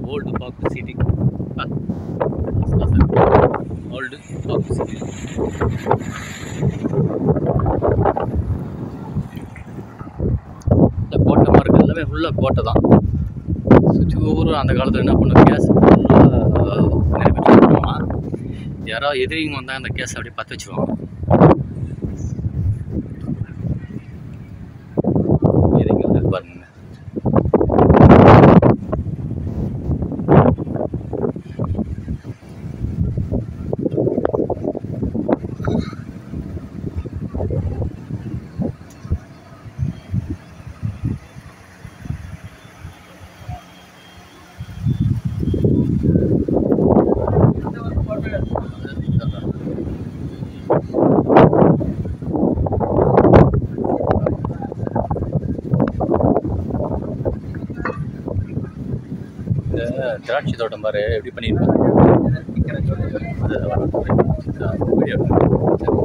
old பாக்கு city old பாக்கு city இந்த கோட்டை மாதிரி இருக்கு எல்லாமே ஃபுல்லாக கோட்டை தான் சுற்றி ஒவ்வொரு அந்த காலத்தில் என்ன பண்ணும் கேஸ் ஃபுல்லாக நெருப்பி வச்சுருவாங்க யாராவது எதிரிங்க வந்தால் அந்த கேஸ் அப்படியே பற்ற வச்சுருவாங்க எதிரிங்க வந்து பாருங்க இந்த திராட்சை தோட்டம் பாரு எப்படி பண்ணியிருக்காங்க அது வர- வீடியோ